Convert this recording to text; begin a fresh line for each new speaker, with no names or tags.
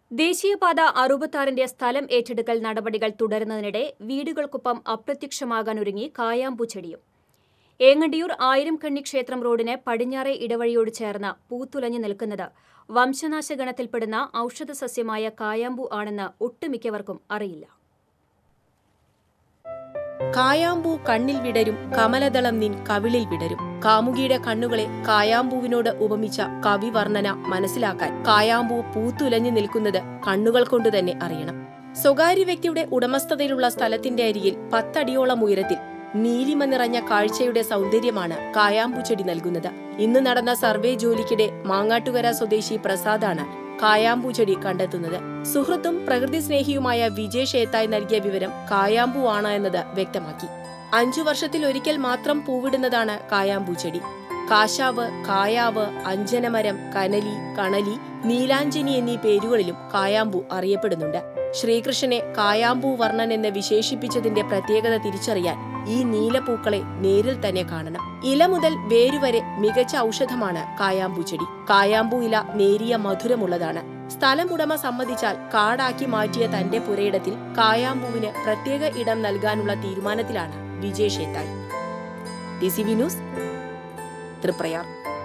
ദേശീയപാത അറുപത്താറിന്റെ സ്ഥലം ഏറ്റെടുക്കൽ നടപടികൾ തുടരുന്നതിനിടെ വീടുകൾക്കൊപ്പം അപ്രത്യക്ഷമാകാനൊരുങ്ങി കായാമ്പൂ ചെടിയും ഏങ്ങണ്ടിയൂർ ആയിരം കണ്ണി ക്ഷേത്രം റോഡിന് പടിഞ്ഞാറെ ഇടവഴിയോട് ചേർന്ന് പൂത്തുലഞ്ഞു നിൽക്കുന്നത് വംശനാശഗണത്തിൽപ്പെടുന്ന ഔഷധസസ്യമായ കായാമ്പൂ ആണെന്ന് ഒട്ടുമിക്കവർക്കും അറിയില്ല
കായാമ്പൂ കണ്ണിൽ വിടരും കമലദളം നിൻ കവിളിൽ വിടരും കാമുകിയുടെ കണ്ണുകളെ കായാമ്പൂവിനോട് ഉപമിച്ച കവിവർണ്ണന മനസ്സിലാക്കാൻ കായാമ്പൂ പൂത്തുലഞ്ഞു നിൽക്കുന്നത് കണ്ണുകൾ കൊണ്ട് തന്നെ അറിയണം സ്വകാര്യ വ്യക്തിയുടെ ഉടമസ്ഥതയിലുള്ള സ്ഥലത്തിന്റെ അരികിൽ പത്തടിയോളം ഉയരത്തിൽ നീലിമ നിറഞ്ഞ കാഴ്ചയുടെ സൗന്ദര്യമാണ് കായാമ്പൂ ചെടി നൽകുന്നത് ഇന്ന് നടന്ന സർവേ ജോലിക്കിടെ മാങ്ങാട്ടുകര സ്വദേശി പ്രസാദാണ് കായാമ്പൂ ചെടി കണ്ടെത്തുന്നത് സുഹൃത്തും പ്രകൃതി സ്നേഹിയുമായ വിജയ് ഷേത്തായി നൽകിയ വിവരം കായാമ്പൂ ആണ് എന്നത് വ്യക്തമാക്കി അഞ്ചു വർഷത്തിൽ ഒരിക്കൽ മാത്രം പൂവിടുന്നതാണ് കായാമ്പൂ ചെടി കാശാവ് കായാവ് അഞ്ജനമരം കനലി കണലി നീലാഞ്ജനി എന്നീ പേരുകളിലും കായാമ്പൂ അറിയപ്പെടുന്നുണ്ട് ശ്രീകൃഷ്ണനെ കായാമ്പൂ വർണ്ണൻ എന്ന് വിശേഷിപ്പിച്ചതിന്റെ പ്രത്യേകത തിരിച്ചറിയാൻ ഈ നീലപ്പൂക്കളെ നേരിൽ തന്നെ കാണണം ഇല മുതൽ വേരുവരെ മികച്ച ഔഷധമാണ് കായാമ്പൂ ചെടി കായാമ്പൂ ഇല നേരിയ മധുരമുള്ളതാണ് സ്ഥലമുടമ സമ്മതിച്ചാൽ കാടാക്കി മാറ്റിയ തന്റെ പുരയിടത്തിൽ കായാമ്പൂവിന് പ്രത്യേക ഇടം നൽകാനുള്ള തീരുമാനത്തിലാണ് വിജയ് ഷേത്തായി D C V news Triprayar